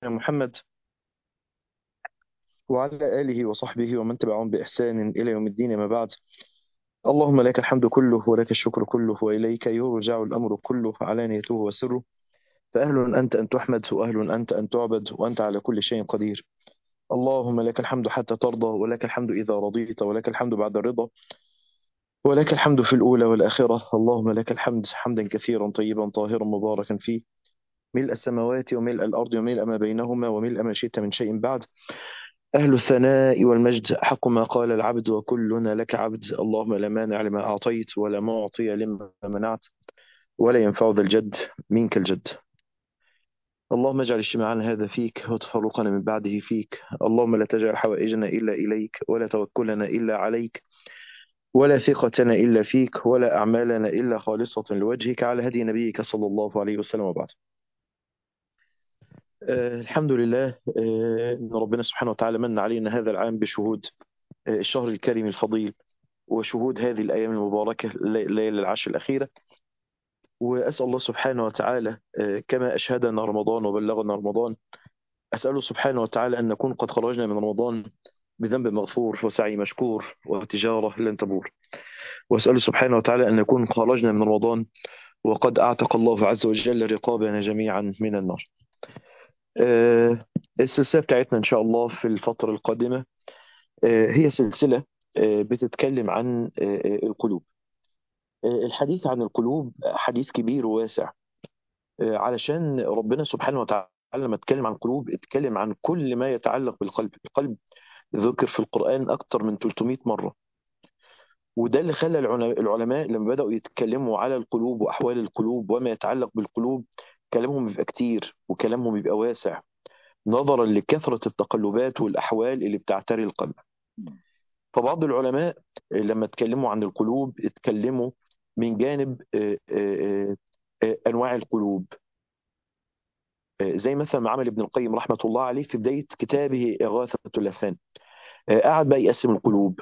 محمد وعلى آله وصحبه ومن تبعهم بإحسان إلى يوم الدين ما بعد اللهم لك الحمد كله ولك الشكر كله وإليك يرجع الأمر كله علانيته وسره فأهل أنت أن تحمد وأهل أنت أن تعبد وأنت على كل شيء قدير اللهم لك الحمد حتى ترضى ولك الحمد إذا رضيت ولك الحمد بعد الرضا ولك الحمد في الأولى والآخرة اللهم لك الحمد حمدا كثيرا طيبا طاهرا مباركا فيه ملء السماوات وملء الأرض وملء ما بينهما وملء ما شئت من شيء بعد أهل الثناء والمجد حق ما قال العبد وكلنا لك عبد اللهم لا مانع لما أعطيت ولا معطي لما منعت ولا ينفع ذا الجد منك الجد اللهم اجعل اجتماعنا هذا فيك وتفرقنا من بعده فيك اللهم لا تجعل حوائجنا إلا إليك ولا توكلنا إلا عليك ولا ثقتنا إلا فيك ولا أعمالنا إلا خالصة لوجهك على هدي نبيك صلى الله عليه وسلم وبعد آه الحمد لله آه ان ربنا سبحانه وتعالى من علينا هذا العام بشهود آه الشهر الكريم الفضيل وشهود هذه الايام المباركه ليالي العشر الاخيره واسال الله سبحانه وتعالى آه كما اشهدنا رمضان وبلغنا رمضان اساله سبحانه وتعالى ان نكون قد خرجنا من رمضان بذنب مغفور وسعي مشكور وتجاره لن تبور واساله سبحانه وتعالى ان نكون خرجنا من رمضان وقد اعتق الله عز وجل رقابنا جميعا من النار آه، السلسلة بتاعتنا إن شاء الله في الفترة القادمة آه، هي سلسلة آه، بتتكلم عن القلوب الحديث عن القلوب حديث كبير وواسع علشان ربنا سبحانه وتعالى لما اتكلم عن القلوب اتكلم عن كل ما يتعلق بالقلب القلب ذكر في القرآن أكثر من 300 مرة وده اللي خلى العلماء لما بدأوا يتكلموا على القلوب وأحوال القلوب وما يتعلق بالقلوب كلامهم بيبقى كتير وكلامهم بيبقى واسع نظرا لكثرة التقلبات والأحوال اللي بتعتري القلب فبعض العلماء لما اتكلموا عن القلوب اتكلموا من جانب أنواع القلوب زي مثلا ما عمل ابن القيم رحمة الله عليه في بداية كتابه إغاثة اللفان قعد بقى يقسم القلوب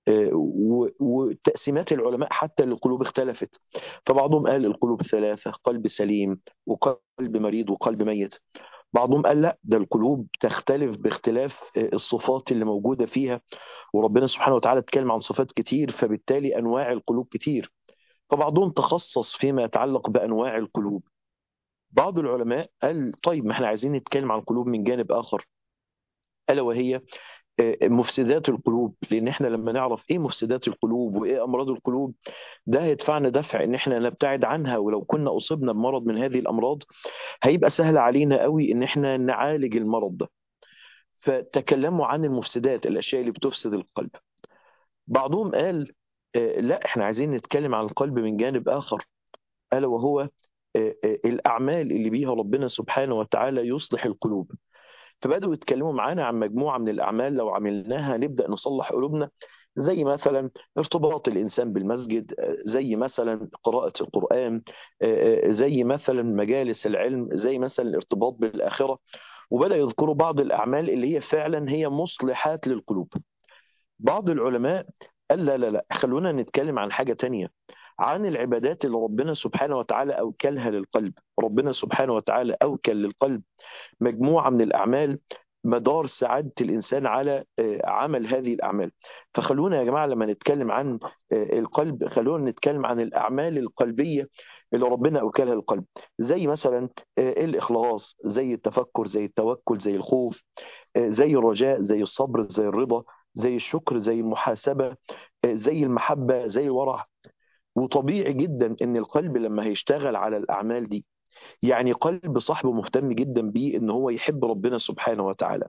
وتقسيمات العلماء حتى للقلوب اختلفت فبعضهم قال القلوب ثلاثة قلب سليم وقلب مريض وقلب ميت بعضهم قال لا ده القلوب تختلف باختلاف الصفات اللي موجودة فيها وربنا سبحانه وتعالى اتكلم عن صفات كتير فبالتالي أنواع القلوب كتير فبعضهم تخصص فيما يتعلق بأنواع القلوب بعض العلماء قال طيب ما احنا عايزين نتكلم عن القلوب من جانب آخر ألا وهي مفسدات القلوب لان احنا لما نعرف ايه مفسدات القلوب وايه امراض القلوب ده هيدفعنا دفع ان احنا نبتعد عنها ولو كنا اصبنا بمرض من هذه الامراض هيبقى سهل علينا قوي ان احنا نعالج المرض ده فتكلموا عن المفسدات الاشياء اللي بتفسد القلب بعضهم قال لا احنا عايزين نتكلم عن القلب من جانب اخر الا وهو الاعمال اللي بيها ربنا سبحانه وتعالى يصلح القلوب فبدأوا يتكلموا معانا عن مجموعة من الأعمال لو عملناها نبدأ نصلح قلوبنا زي مثلا ارتباط الإنسان بالمسجد زي مثلا قراءة القرآن زي مثلا مجالس العلم زي مثلا الارتباط بالآخرة وبدأ يذكروا بعض الأعمال اللي هي فعلا هي مصلحات للقلوب بعض العلماء قال لا لا لا خلونا نتكلم عن حاجة تانية عن العبادات اللي ربنا سبحانه وتعالى أوكلها للقلب ربنا سبحانه وتعالى أوكل للقلب مجموعة من الأعمال مدار سعادة الإنسان على عمل هذه الأعمال فخلونا يا جماعة لما نتكلم عن القلب خلونا نتكلم عن الأعمال القلبية اللي ربنا أوكلها للقلب زي مثلا الإخلاص زي التفكر زي التوكل زي الخوف زي الرجاء زي الصبر زي الرضا زي الشكر زي المحاسبة زي المحبة زي الورع وطبيعي جدا ان القلب لما هيشتغل على الاعمال دي يعني قلب صاحبه مهتم جدا بيه ان هو يحب ربنا سبحانه وتعالى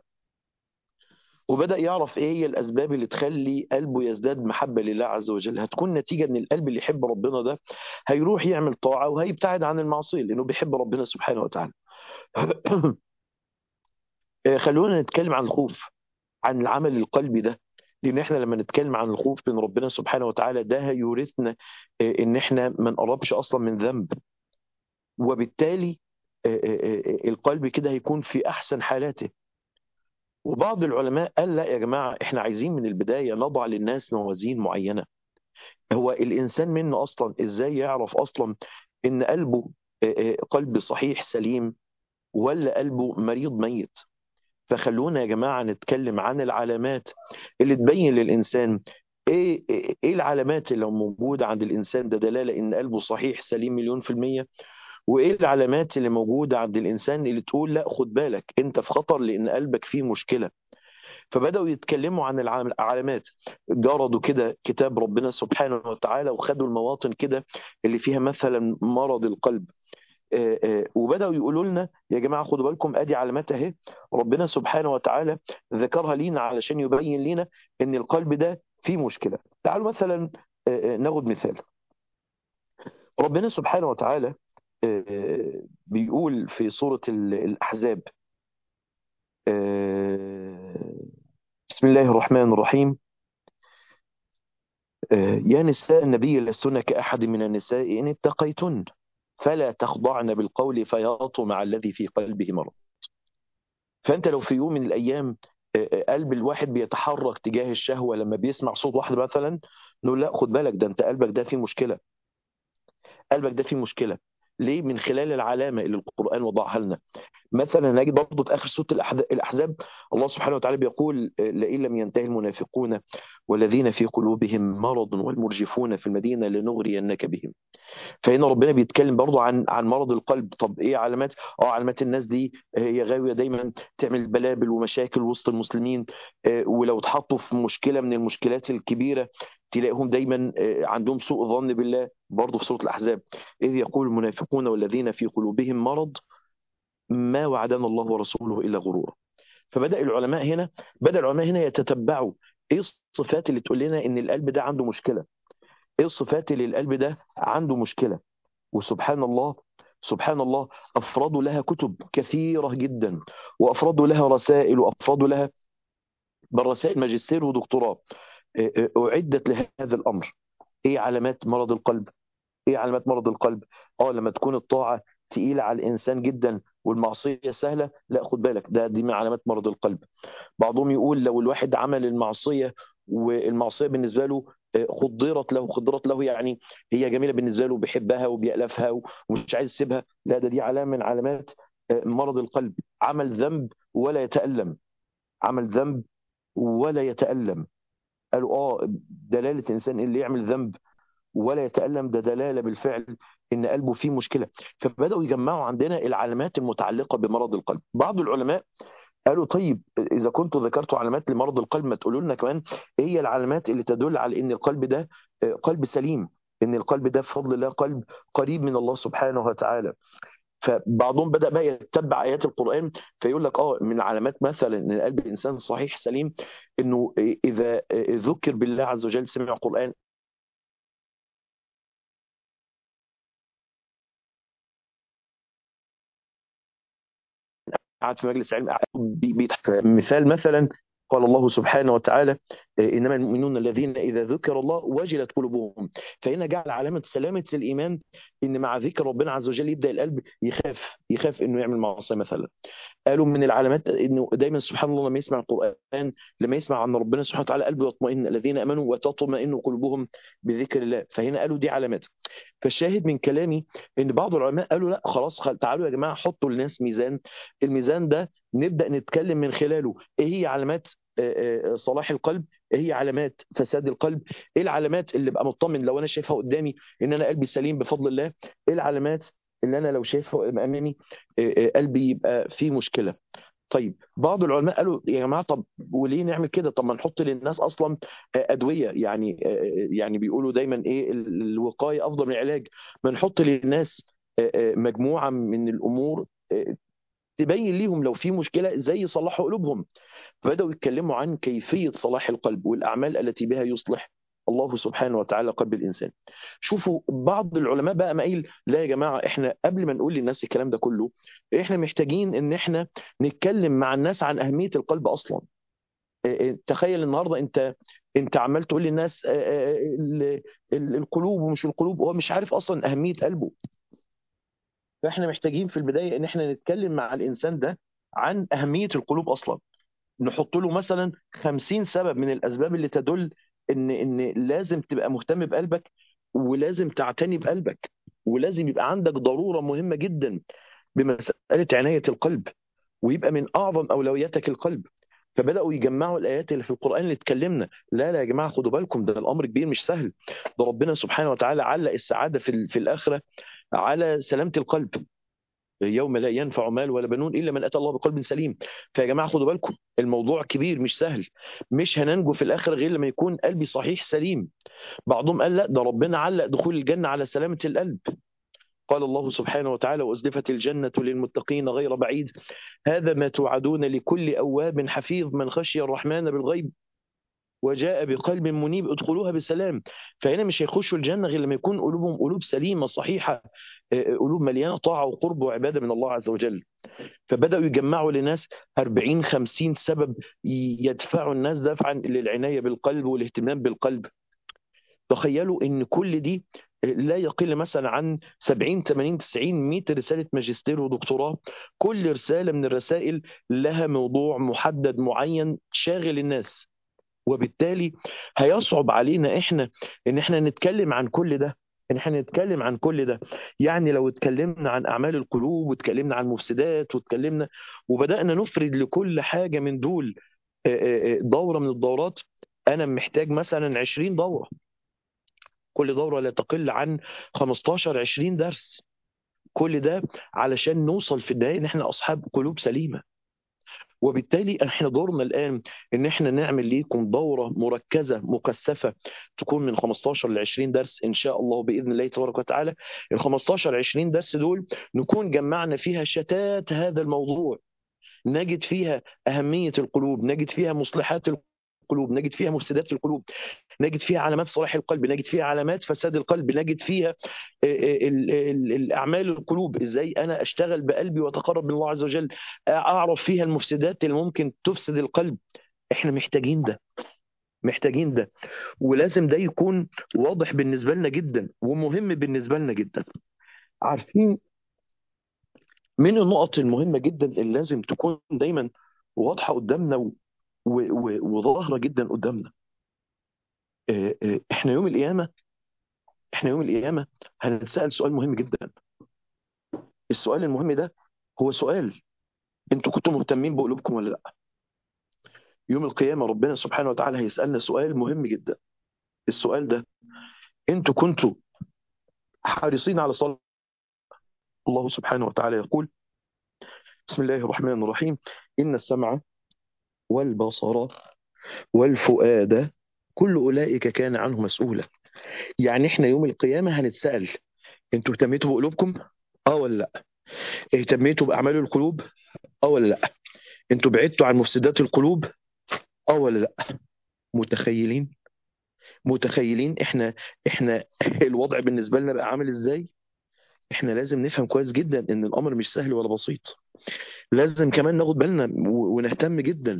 وبدا يعرف ايه هي الاسباب اللي تخلي قلبه يزداد محبه لله عز وجل هتكون نتيجه ان القلب اللي يحب ربنا ده هيروح يعمل طاعه وهيبتعد عن المعصيه لانه بيحب ربنا سبحانه وتعالى خلونا نتكلم عن الخوف عن العمل القلبي ده لان احنا لما نتكلم عن الخوف من ربنا سبحانه وتعالى ده هيورثنا ان احنا ما نقربش اصلا من ذنب وبالتالي القلب كده هيكون في احسن حالاته وبعض العلماء قال لا يا جماعه احنا عايزين من البدايه نضع للناس موازين معينه هو الانسان منه اصلا ازاي يعرف اصلا ان قلبه قلب صحيح سليم ولا قلبه مريض ميت فخلونا يا جماعة نتكلم عن العلامات اللي تبين للإنسان إيه إيه إيه العلامات اللي موجودة عند الإنسان ده دلالة إن قلبه صحيح سليم مليون في المية وإيه العلامات اللي موجودة عند الإنسان اللي تقول لا خد بالك أنت في خطر لأن قلبك فيه مشكلة فبدأوا يتكلموا عن العلام- العلامات جردوا كده كتاب ربنا سبحانه وتعالى وخدوا المواطن كده اللي فيها مثلا مرض القلب آه، آه، وبداوا يقولوا لنا يا جماعه خدوا بالكم ادي علامات اهي ربنا سبحانه وتعالى ذكرها لينا علشان يبين لنا ان القلب ده فيه مشكله تعالوا مثلا آه، آه، ناخد مثال ربنا سبحانه وتعالى آه، آه، بيقول في سوره ال- الاحزاب آه، بسم الله الرحمن الرحيم آه، يا نساء النبي لستن كأحد من النساء إن اتقيتن فلا تخضعن بالقول فيطمع الذي في قلبه مرض فانت لو في يوم من الايام آه، آه، قلب الواحد بيتحرك تجاه الشهوه لما بيسمع صوت واحده مثلا نقول لا خد بالك ده انت قلبك ده فيه مشكله قلبك ده فيه مشكله ليه من خلال العلامه اللي القران وضعها لنا مثلا نجد برضه في اخر سوره الأحد- الاحزاب الله سبحانه وتعالى بيقول آه، لئن لم ينتهي المنافقون والذين في قلوبهم مرض والمرجفون في المدينه لنغرينك بهم فهنا ربنا بيتكلم برضو عن عن مرض القلب طب ايه علامات اه علامات الناس دي هي غاويه دايما تعمل بلابل ومشاكل وسط المسلمين آه، ولو اتحطوا في مشكله من المشكلات الكبيره تلاقيهم دايما آه، عندهم سوء ظن بالله برضو في سوره الاحزاب اذ يقول المنافقون والذين في قلوبهم مرض ما وعدنا الله ورسوله الا غرورا فبدا العلماء هنا بدا العلماء هنا يتتبعوا ايه الصفات اللي تقول لنا ان القلب ده عنده مشكله ايه الصفات اللي القلب ده عنده مشكله وسبحان الله سبحان الله أفرادوا لها كتب كثيرة جدا وأفرادوا لها رسائل وأفرادوا لها بل رسائل ماجستير ودكتوراه آه، آه، أعدت لهذا الأمر إيه علامات مرض القلب إيه علامات مرض القلب آه لما تكون الطاعة تقيلة على الإنسان جدا والمعصية سهلة لا خد بالك ده دي من علامات مرض القلب بعضهم يقول لو الواحد عمل المعصية والمعصية بالنسبة له آه، خضرت له خضرت له يعني هي جميلة بالنسبة له بيحبها وبيألفها ومش عايز يسيبها لا ده دي علامة من علامات آه، مرض القلب عمل ذنب ولا يتألم عمل ذنب ولا يتألم قالوا اه دلالة الإنسان اللي يعمل ذنب ولا يتألم ده دلالة بالفعل إن قلبه فيه مشكلة فبدأوا يجمعوا عندنا العلامات المتعلقة بمرض القلب بعض العلماء قالوا طيب اذا كنتوا ذكرتوا علامات لمرض القلب ما تقولوا لنا كمان ايه هي العلامات اللي تدل على ان القلب ده آه، قلب سليم ان القلب ده بفضل الله قلب قريب من الله سبحانه وتعالى فبعضهم بدا بقى يتبع ايات القران فيقول لك اه من علامات مثلا ان قلب الانسان صحيح سليم انه اذا ذكر بالله عز وجل سمع قران قاعد في مجلس علم قاعد بي- بيضحك مثال مثلا قال الله سبحانه وتعالى انما المؤمنون الذين اذا ذكر الله وجلت قلوبهم فهنا جعل علامه سلامه الايمان ان مع ذكر ربنا عز وجل يبدا القلب يخاف يخاف انه يعمل معصيه مثلا قالوا من العلامات انه دايما سبحان الله لما يسمع القران لما يسمع عن ربنا سبحانه وتعالى قلبه يطمئن الذين امنوا وتطمئن قلوبهم بذكر الله فهنا قالوا دي علامات فالشاهد من كلامي ان بعض العلماء قالوا لا خلاص خل... تعالوا يا جماعه حطوا للناس ميزان الميزان ده نبدا نتكلم من خلاله ايه هي علامات آه، آه، صلاح القلب ايه هي علامات فساد القلب ايه العلامات اللي ابقى مطمن لو انا شايفها قدامي ان انا قلبي سليم بفضل الله ايه العلامات اللي انا لو شايفها امامي آه، آه، قلبي يبقى فيه مشكله طيب بعض العلماء قالوا يا جماعه طب وليه نعمل كده طب ما نحط للناس اصلا آه، ادويه يعني آه، يعني بيقولوا دايما ايه ال- الوقايه افضل من العلاج ما نحط للناس آه، آه، مجموعه من الامور آه، تبين ليهم لو في مشكله ازاي يصلحوا قلوبهم فبداوا يتكلموا عن كيفيه صلاح القلب والاعمال التي بها يصلح الله سبحانه وتعالى قلب الانسان شوفوا بعض العلماء بقى ما قايل لا يا جماعه احنا قبل ما نقول للناس الكلام ده كله احنا محتاجين ان احنا نتكلم مع الناس عن اهميه القلب اصلا إيه إيه، تخيل النهارده انت انت عمال تقول للناس آه، آه، ال- ال- القلوب ومش القلوب هو مش عارف اصلا اهميه قلبه فاحنا محتاجين في البدايه ان احنا نتكلم مع الانسان ده عن اهميه القلوب اصلا نحط له مثلا خمسين سبب من الأسباب اللي تدل إن إن لازم تبقى مهتم بقلبك ولازم تعتني بقلبك ولازم يبقى عندك ضرورة مهمة جدا بمساله عنايه القلب ويبقى من اعظم اولوياتك القلب فبداوا يجمعوا الايات اللي في القران اللي اتكلمنا لا لا يا جماعه خدوا بالكم ده الامر كبير مش سهل ده ربنا سبحانه وتعالى علق السعاده في في الاخره على سلامه القلب يوم لا ينفع مال ولا بنون الا من اتى الله بقلب سليم فيا جماعه خدوا بالكم الموضوع كبير مش سهل مش هننجو في الاخره غير لما يكون قلبي صحيح سليم بعضهم قال لا ده ربنا علق دخول الجنه على سلامه القلب قال الله سبحانه وتعالى وازلفت الجنه للمتقين غير بعيد هذا ما توعدون لكل اواب حفيظ من خشي الرحمن بالغيب وجاء بقلب منيب ادخلوها بسلام فهنا مش هيخشوا الجنة غير لما يكون قلوبهم قلوب سليمة صحيحة قلوب مليانة طاعة وقرب وعبادة من الله عز وجل فبدأوا يجمعوا لناس 40 50 سبب يدفعوا الناس دفعا للعناية بالقلب والاهتمام بالقلب تخيلوا ان كل دي لا يقل مثلا عن 70 80 90 100 رساله ماجستير ودكتوراه كل رساله من الرسائل لها موضوع محدد معين شاغل الناس وبالتالي هيصعب علينا احنا ان احنا نتكلم عن كل ده ان احنا نتكلم عن كل ده يعني لو اتكلمنا عن اعمال القلوب واتكلمنا عن مفسدات واتكلمنا وبدانا نفرد لكل حاجه من دول دوره من الدورات انا محتاج مثلا 20 دوره كل دوره لا تقل عن 15 20 درس كل ده علشان نوصل في النهايه ان احنا اصحاب قلوب سليمه وبالتالي احنا دورنا الان ان احنا نعمل ليكم دوره مركزه مكثفه تكون من 15 ل 20 درس ان شاء الله باذن الله تبارك وتعالى ال 15 20 درس دول نكون جمعنا فيها شتات هذا الموضوع نجد فيها اهميه القلوب نجد فيها مصلحات القلوب نجد فيها مفسدات القلوب نجد فيها علامات صلاح القلب نجد فيها علامات فساد القلب نجد فيها الاعمال القلوب ازاي انا اشتغل بقلبي واتقرب من الله عز وجل اعرف فيها المفسدات اللي ممكن تفسد القلب احنا محتاجين ده محتاجين ده ولازم ده يكون واضح بالنسبه لنا جدا ومهم بالنسبه لنا جدا عارفين من النقط المهمه جدا اللي لازم تكون دايما واضحه قدامنا وظاهره جدا قدامنا احنا يوم القيامه احنا يوم القيامه هنتسال سؤال مهم جدا السؤال المهم ده هو سؤال انتوا كنتوا مهتمين بقلوبكم ولا لا يوم القيامه ربنا سبحانه وتعالى هيسالنا سؤال مهم جدا السؤال ده انتوا كنتوا حريصين على صلاه الله سبحانه وتعالى يقول بسم الله الرحمن الرحيم ان السمع والبصر والفؤاد كل أولئك كان عنه مسؤولا يعني احنا يوم القيامة هنتسأل انتوا اهتميتوا بقلوبكم اه ولا لا اهتميتوا بأعمال القلوب اه ولا لا انتوا بعدتوا عن مفسدات القلوب اه ولا لا متخيلين متخيلين احنا احنا الوضع بالنسبة لنا بقى عامل ازاي احنا لازم نفهم كويس جدا ان الامر مش سهل ولا بسيط لازم كمان ناخد بالنا ونهتم جدا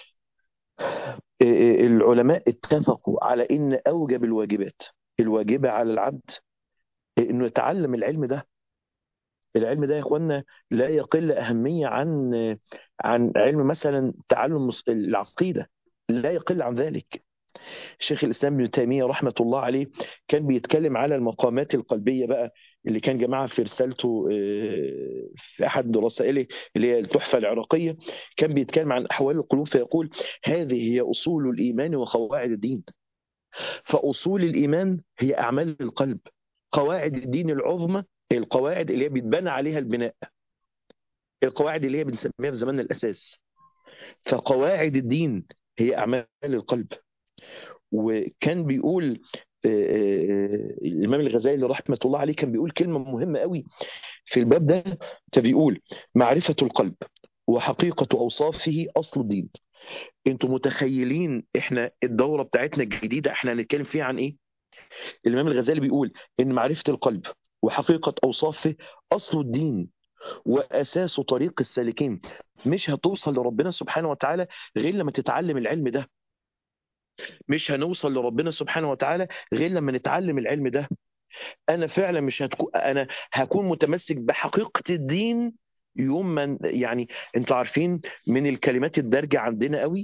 العلماء اتفقوا على ان اوجب الواجبات الواجبه على العبد انه يتعلم العلم ده العلم ده يا اخوانا لا يقل اهميه عن عن علم مثلا تعلم العقيده لا يقل عن ذلك شيخ الاسلام ابن تيميه رحمه الله عليه كان بيتكلم على المقامات القلبيه بقى اللي كان جماعه في رسالته في احد رسائله اللي هي التحفه العراقيه كان بيتكلم عن احوال القلوب فيقول هذه هي اصول الايمان وقواعد الدين فاصول الايمان هي اعمال القلب قواعد الدين العظمى القواعد اللي هي بيتبنى عليها البناء القواعد اللي هي بنسميها في زماننا الاساس فقواعد الدين هي اعمال القلب وكان بيقول الامام الغزالي رحمه الله عليه كان بيقول كلمه مهمه قوي في الباب ده فبيقول معرفه القلب وحقيقه اوصافه اصل الدين انتوا متخيلين احنا الدوره بتاعتنا الجديده احنا هنتكلم فيها عن ايه الامام الغزالي بيقول ان معرفه القلب وحقيقه اوصافه اصل الدين واساس طريق السالكين مش هتوصل لربنا سبحانه وتعالى غير لما تتعلم العلم ده مش هنوصل لربنا سبحانه وتعالى غير لما نتعلم العلم ده انا فعلا مش هتكون انا هكون متمسك بحقيقه الدين يوم ما يعني انتوا عارفين من الكلمات الدارجه عندنا قوي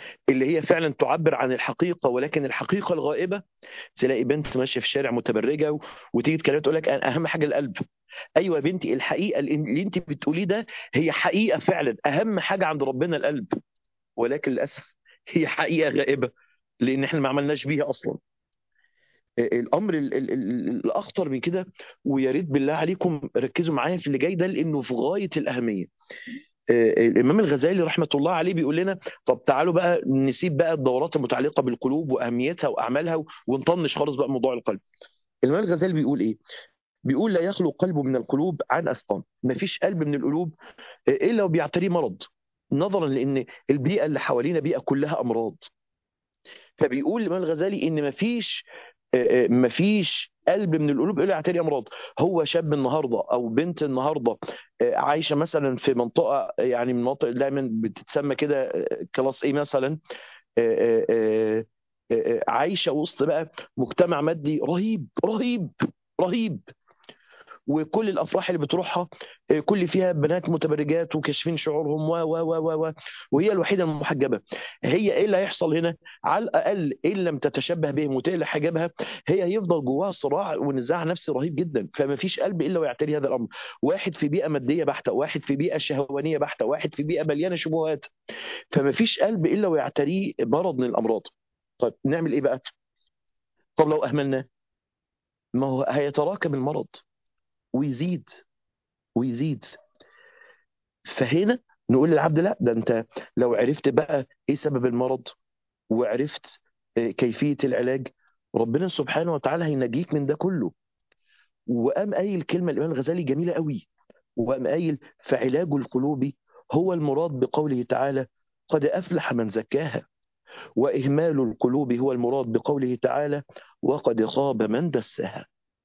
اللي هي فعلا تعبر عن الحقيقه ولكن الحقيقه الغائبه تلاقي بنت ماشيه في الشارع متبرجه و... وتيجي تكلمها تقول لك أنا اهم حاجه القلب ايوه يا بنتي الحقيقه اللي انت بتقوليه ده هي حقيقه فعلا اهم حاجه عند ربنا القلب ولكن للاسف هي حقيقه غائبه لان احنا ما عملناش بيها اصلا الامر ال ال ال الاخطر من كده ويا ريت بالله عليكم ركزوا معايا في اللي جاي ده لانه في غايه الاهميه الامام الغزالي رحمه الله عليه بيقول لنا طب تعالوا بقى نسيب بقى الدورات المتعلقه بالقلوب واهميتها واعمالها ونطنش خالص بقى موضوع القلب الامام الغزالي بيقول ايه بيقول لا يخلو قلب من القلوب عن اسقام مفيش قلب من القلوب الا وبيعتريه مرض نظرا لان البيئه اللي حوالينا بيئه كلها امراض فبيقول الامام الغزالي ان مفيش مفيش قلب من القلوب الا يعتري امراض هو شاب النهارده او بنت النهارده عايشه مثلا في منطقه يعني من المناطق دايما بتتسمى كده كلاس ايه مثلا عايشه وسط بقى مجتمع مادي رهيب رهيب رهيب وكل الافراح اللي بتروحها كل فيها بنات متبرجات وكاشفين شعورهم و و و و وهي الوحيده المحجبه هي ايه اللي هيحصل هنا على الاقل ان لم تتشبه بهم وتقلع حجابها هي هيفضل جواها صراع ونزاع نفسي رهيب جدا فما فيش قلب الا ويعتري هذا الامر واحد في بيئه ماديه بحته واحد في بيئه شهوانيه بحته واحد في بيئه مليانه شبهات فما فيش قلب الا ويعتريه مرض من الامراض طيب نعمل ايه بقى طب لو اهملناه ما هو هيتراكم المرض ويزيد ويزيد فهنا نقول للعبد لا ده انت لو عرفت بقى ايه سبب المرض وعرفت كيفيه العلاج ربنا سبحانه وتعالى هينجيك من ده كله وقام قايل كلمه الامام الغزالي جميله قوي وقام قايل فعلاج القلوب هو المراد بقوله تعالى قد افلح من زكاها واهمال القلوب هو المراد بقوله تعالى وقد خاب من دساها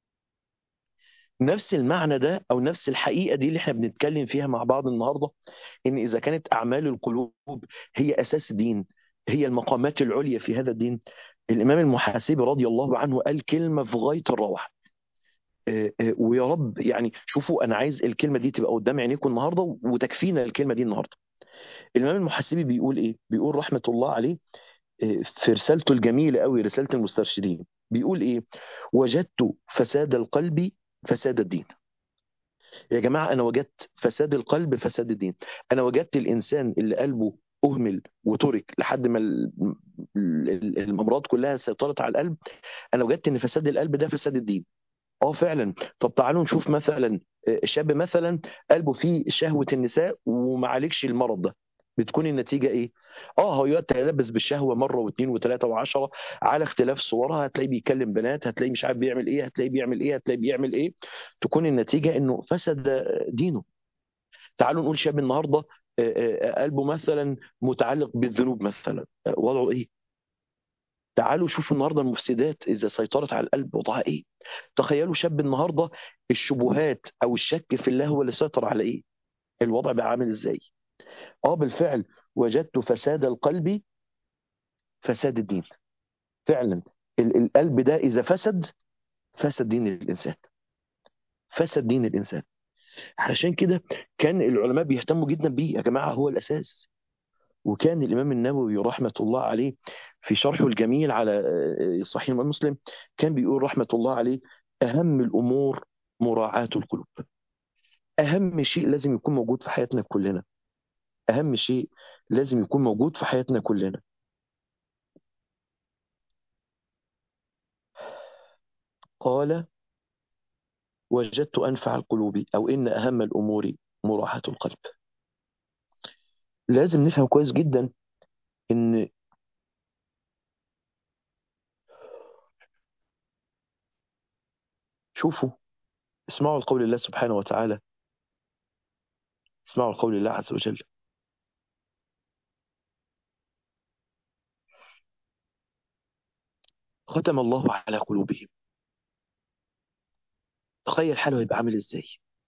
نفس المعنى ده او نفس الحقيقه دي اللي احنا بنتكلم فيها مع بعض النهارده ان اذا كانت اعمال القلوب هي اساس الدين هي المقامات العليا في هذا الدين الامام المحاسبي رضي الله عنه قال كلمه في غايه الروعه ويا رب يعني شوفوا انا عايز الكلمه دي تبقى قدام عينيكم النهارده وتكفينا الكلمه دي النهارده الامام المحاسبي بيقول ايه بيقول رحمه الله عليه في رسالته الجميله قوي رساله المسترشدين بيقول ايه وجدت فساد القلب فساد الدين يا جماعة أنا وجدت فساد القلب فساد الدين أنا وجدت الإنسان اللي قلبه أهمل وترك لحد ما الأمراض كلها سيطرت على القلب أنا وجدت إن فساد القلب ده فساد الدين اه فعلا طب تعالوا نشوف مثلا شاب مثلا قلبه فيه شهوة النساء وما عليكش المرض ده بتكون النتيجة إيه؟ آه هو يتلبس بالشهوة مرة واثنين وثلاثة وعشرة على اختلاف صورها هتلاقيه بيكلم بنات هتلاقيه مش عارف بيعمل إيه هتلاقيه بيعمل إيه هتلاقيه بيعمل إيه تكون النتيجة إنه فسد دينه تعالوا نقول شاب النهاردة قلبه مثلا متعلق بالذنوب مثلا وضعه إيه؟ تعالوا شوفوا النهارده المفسدات اذا سيطرت على القلب وضعها ايه؟ تخيلوا شاب النهارده الشبهات او الشك في الله هو اللي سيطر على ايه؟ الوضع بقى عامل ازاي؟ اه بالفعل وجدت فساد القلب فساد الدين فعلا القلب ده اذا فسد فسد دين الانسان فسد دين الانسان علشان كده كان العلماء بيهتموا جدا بيه يا جماعه هو الاساس وكان الامام النووي رحمه الله عليه في شرحه الجميل على صحيح الامام مسلم كان بيقول رحمه الله عليه اهم الامور مراعاه القلوب اهم شيء لازم يكون موجود في حياتنا كلنا أهم شيء لازم يكون موجود في حياتنا كلنا قال وجدت أنفع القلوب أو إن أهم الأمور مراحة القلب لازم نفهم كويس جدا إن شوفوا اسمعوا القول الله سبحانه وتعالى اسمعوا القول الله عز وجل ختم الله على قلوبهم تخيل حاله هيبقى عامل ازاي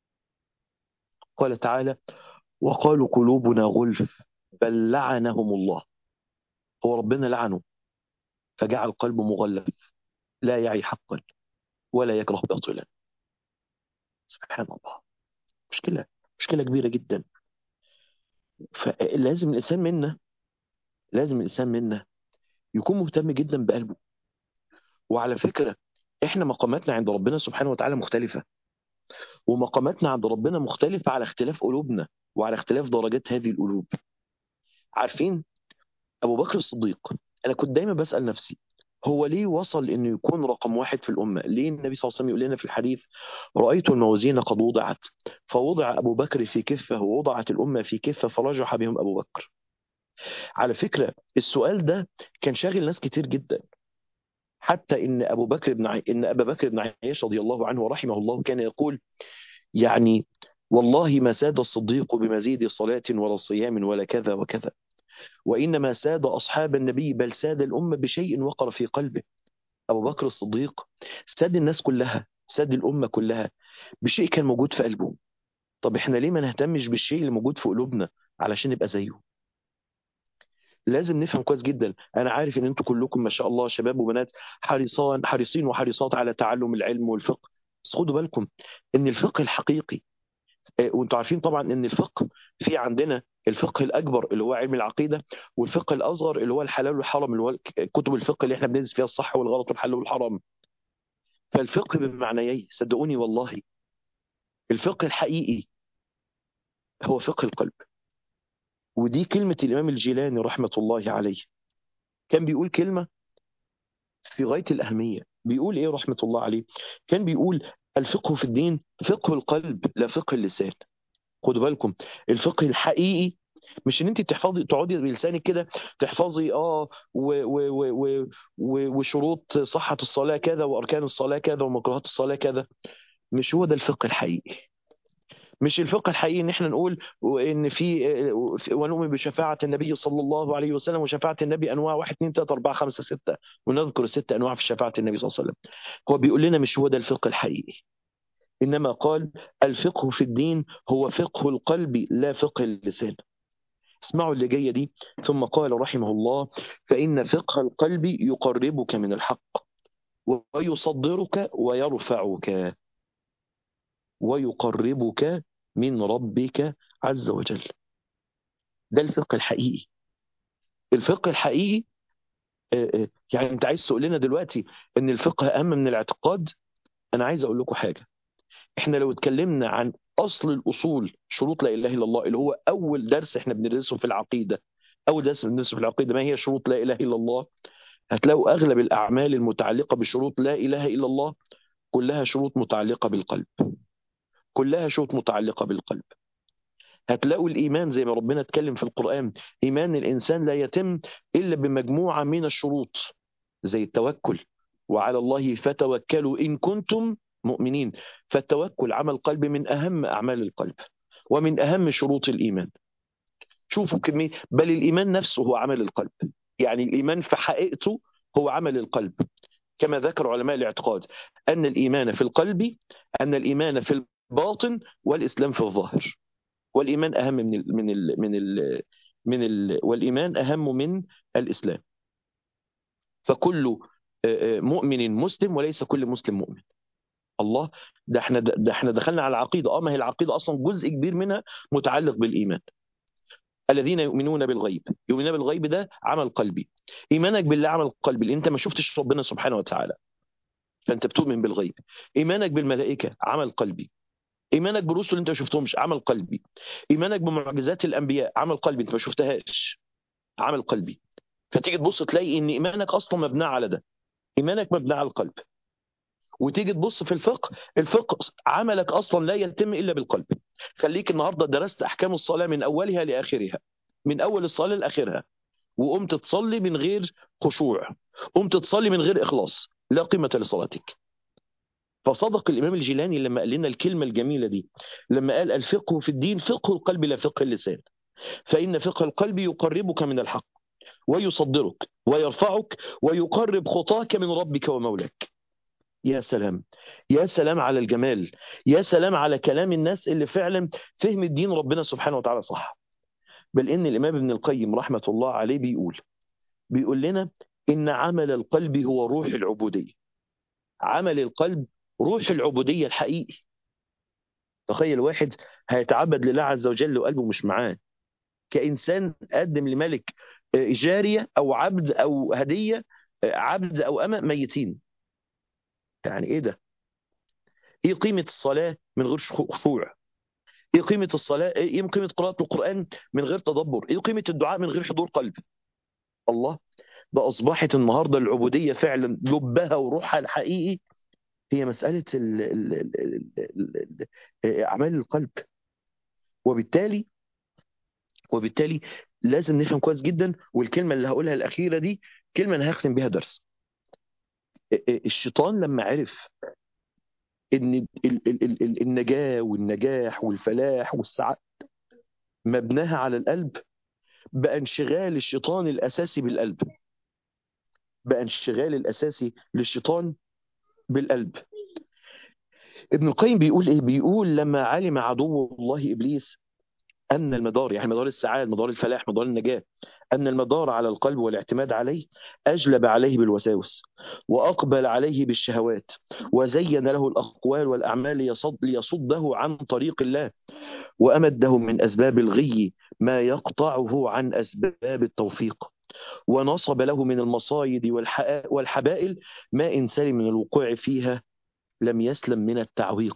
قال تعالى وقالوا قلوبنا غلف بل لعنهم الله هو ربنا لعنه فجعل قلبه مغلف لا يعي حقا ولا يكره باطلا سبحان الله مشكلة مشكلة كبيرة جدا فلازم الإنسان منا لازم الانسان منا يكون مهتم جدا بقلبه وعلى فكره احنا مقاماتنا عند ربنا سبحانه وتعالى مختلفه ومقاماتنا عند ربنا مختلفه على اختلاف قلوبنا وعلى اختلاف درجات هذه القلوب عارفين ابو بكر الصديق انا كنت دايما بسال نفسي هو ليه وصل انه يكون رقم واحد في الامه؟ ليه النبي صلى الله عليه وسلم يقول لنا في الحديث رايت الموازين قد وضعت فوضع ابو بكر في كفه ووضعت الامه في كفه فرجح بهم ابو بكر. على فكره السؤال ده كان شاغل ناس كتير جدا حتى ان ابو بكر بن عي... ان ابا بكر بن عياش رضي الله عنه ورحمه الله كان يقول يعني والله ما ساد الصديق بمزيد صلاه ولا صيام ولا كذا وكذا وإنما ساد أصحاب النبي بل ساد الأمة بشيء وقر في قلبه أبو بكر الصديق ساد الناس كلها ساد الأمة كلها بشيء كان موجود في قلبه طب احنا ليه ما نهتمش بالشيء اللي موجود في قلوبنا علشان نبقى زيه لازم نفهم كويس جدا انا عارف ان انتوا كلكم ما شاء الله شباب وبنات حريصان حريصين وحريصات على تعلم العلم والفقه بس خدوا بالكم ان الفقه الحقيقي وانتوا عارفين طبعا ان الفقه في عندنا الفقه الاكبر اللي هو علم العقيده والفقه الاصغر اللي هو الحلال والحرام اللي هو كتب الفقه اللي احنا بندرس فيها الصح والغلط والحلال والحرام فالفقه بمعنييه صدقوني والله الفقه الحقيقي هو فقه القلب ودي كلمه الامام الجيلاني رحمه الله عليه كان بيقول كلمه في غايه الاهميه بيقول ايه رحمه الله عليه كان بيقول الفقه في الدين فقه القلب لا فقه اللسان خدوا بالكم الفقه الحقيقي مش ان انت تحفظي تقعدي بلسانك كده تحفظي اه و و و و و وشروط صحة الصلاة كذا واركان الصلاة كذا ومكروهات الصلاة كذا مش هو ده الفقه الحقيقي مش الفقه الحقيقي ان احنا نقول ان في ونؤمن بشفاعة النبي صلى الله عليه وسلم وشفاعة النبي انواع واحد اثنين ثلاثة أربعة خمسة ستة ونذكر الست انواع في شفاعة النبي صلى الله عليه وسلم هو بيقول لنا مش هو ده الفقه الحقيقي إنما قال الفقه في الدين هو فقه القلب لا فقه اللسان اسمعوا اللي جاية دي ثم قال رحمه الله فإن فقه القلب يقربك من الحق ويصدرك ويرفعك ويقربك من ربك عز وجل ده الفقه الحقيقي الفقه الحقيقي يعني انت عايز تقول لنا دلوقتي ان الفقه اهم من الاعتقاد انا عايز اقول لكم حاجه احنا لو اتكلمنا عن اصل الاصول شروط لا اله الا الله اللي هو اول درس احنا بندرسه في العقيده اول درس بندرسه في العقيده ما هي شروط لا اله الا الله هتلاقوا اغلب الاعمال المتعلقه بشروط لا اله الا الله كلها شروط متعلقه بالقلب كلها شروط متعلقه بالقلب هتلاقوا الايمان زي ما ربنا اتكلم في القران ايمان الانسان لا يتم الا بمجموعه من الشروط زي التوكل وعلى الله فتوكلوا ان كنتم مؤمنين فالتوكل عمل قلب من أهم أعمال القلب ومن أهم شروط الإيمان شوفوا كمية بل الإيمان نفسه هو عمل القلب يعني الإيمان في حقيقته هو عمل القلب كما ذكر علماء الاعتقاد أن الإيمان في القلب أن الإيمان في الباطن والإسلام في الظاهر والإيمان أهم من ال من ال من ال من ال والإيمان أهم من الإسلام فكل مؤمن مسلم وليس كل مسلم مؤمن الله ده احنا ده احنا دخلنا على العقيده اه ما هي العقيده اصلا جزء كبير منها متعلق بالايمان الذين يؤمنون بالغيب يؤمنون بالغيب ده عمل قلبي ايمانك بالله عمل قلبي انت ما شفتش ربنا سبحانه وتعالى فانت بتؤمن بالغيب ايمانك بالملائكه عمل قلبي ايمانك بالرسل اللي انت ما شفتهمش عمل قلبي ايمانك بمعجزات الانبياء عمل قلبي انت ما شفتهاش عمل قلبي فتيجي تبص تلاقي ان ايمانك اصلا مبني على ده ايمانك مبني على القلب وتيجي تبص في الفقه الفقه عملك اصلا لا يتم الا بالقلب خليك النهارده درست احكام الصلاه من اولها لاخرها من اول الصلاه لاخرها وقمت تصلي من غير خشوع قمت تصلي من غير اخلاص لا قيمه لصلاتك فصدق الامام الجيلاني لما قال لنا الكلمه الجميله دي لما قال الفقه في الدين فقه القلب لا فقه اللسان فان فقه القلب يقربك من الحق ويصدرك ويرفعك ويقرب خطاك من ربك ومولاك يا سلام يا سلام على الجمال يا سلام على كلام الناس اللي فعلا فهم الدين ربنا سبحانه وتعالى صح بل ان الامام ابن القيم رحمه الله عليه بيقول بيقول لنا ان عمل القلب هو روح العبوديه عمل القلب روح العبوديه الحقيقي تخيل واحد هيتعبد لله عز وجل وقلبه مش معاه كإنسان قدم لملك جارية أو عبد أو هدية عبد أو أمة ميتين يعني إيه ده إيه قيمة الصلاة من غير خشوع إيه قيمة الصلاة إيه قيمة قراءة القرآن من غير تدبر إيه قيمة الدعاء من غير حضور قلب الله ده أصبحت النهاردة العبودية فعلا لبها وروحها الحقيقي هي مسألة ال ال ال ال ال أعمال القلب وبالتالي وبالتالي لازم نفهم كويس جدا والكلمة اللي هقولها الأخيرة دي كلمة أنا هختم بيها درس الشيطان لما عرف ان النجاة والنجاح والفلاح والسعادة مبناها على القلب بقى انشغال الشيطان الأساسي بالقلب بقى انشغال الأساسي للشيطان بالقلب ابن القيم بيقول ايه بيقول لما علم عدو الله ابليس ان المدار يعني مدار السعاده مدار الفلاح مدار النجاه ان المدار على القلب والاعتماد عليه اجلب عليه بالوساوس واقبل عليه بالشهوات وزين له الاقوال والاعمال ليصد ليصده عن طريق الله وامده من اسباب الغي ما يقطعه عن اسباب التوفيق ونصب له من المصايد والحبائل ما ان سلم من الوقوع فيها لم يسلم من التعويق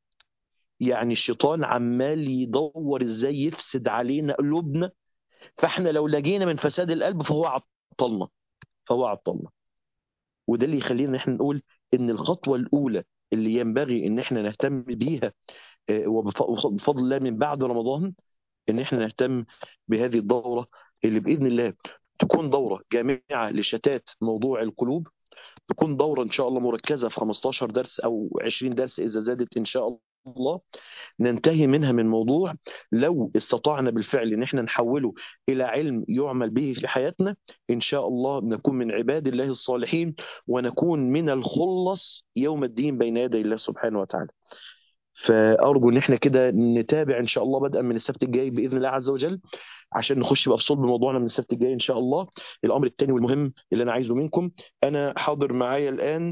يعني الشيطان عمال يدور ازاي يفسد علينا قلوبنا فاحنا لو لجينا من فساد القلب فهو عطلنا فهو عطلنا وده اللي يخلينا احنا نقول ان الخطوه الاولى اللي ينبغي ان احنا نهتم بيها وبفضل الله من بعد رمضان ان احنا نهتم بهذه الدوره اللي باذن الله تكون دوره جامعه لشتات موضوع القلوب تكون دوره ان شاء الله مركزه في 15 درس او 20 درس اذا زادت ان شاء الله ننتهي منها من موضوع لو استطعنا بالفعل ان احنا نحوله الى علم يعمل به في حياتنا ان شاء الله نكون من عباد الله الصالحين ونكون من الخلص يوم الدين بين يدي الله سبحانه وتعالى فارجو ان احنا كده نتابع ان شاء الله بدءا من السبت الجاي باذن الله عز وجل عشان نخش بقى في صلب موضوعنا من السبت الجاي ان شاء الله الامر الثاني والمهم اللي انا عايزه منكم انا حاضر معايا الان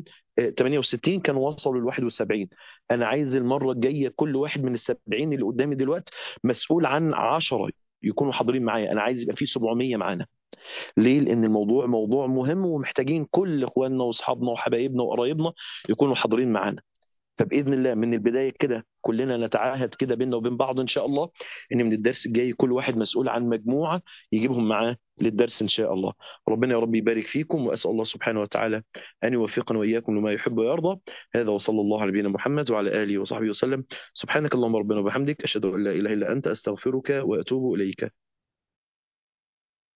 68 كانوا وصلوا ل 71 انا عايز المره الجايه كل واحد من ال 70 اللي قدامي دلوقتي مسؤول عن 10 يكونوا حاضرين معايا انا عايز يبقى في 700 معانا ليه لان الموضوع موضوع مهم ومحتاجين كل اخواننا واصحابنا وحبايبنا وقرايبنا يكونوا حاضرين معانا فباذن الله من البدايه كده كلنا نتعاهد كده بيننا وبين بعض ان شاء الله ان من الدرس الجاي كل واحد مسؤول عن مجموعه يجيبهم معاه للدرس ان شاء الله ربنا يا رب يبارك فيكم واسال الله سبحانه وتعالى ان يوفقنا واياكم لما يحب ويرضى هذا وصلى الله على نبينا محمد وعلى اله وصحبه وسلم سبحانك اللهم ربنا وبحمدك اشهد ان لا اله الا انت استغفرك واتوب اليك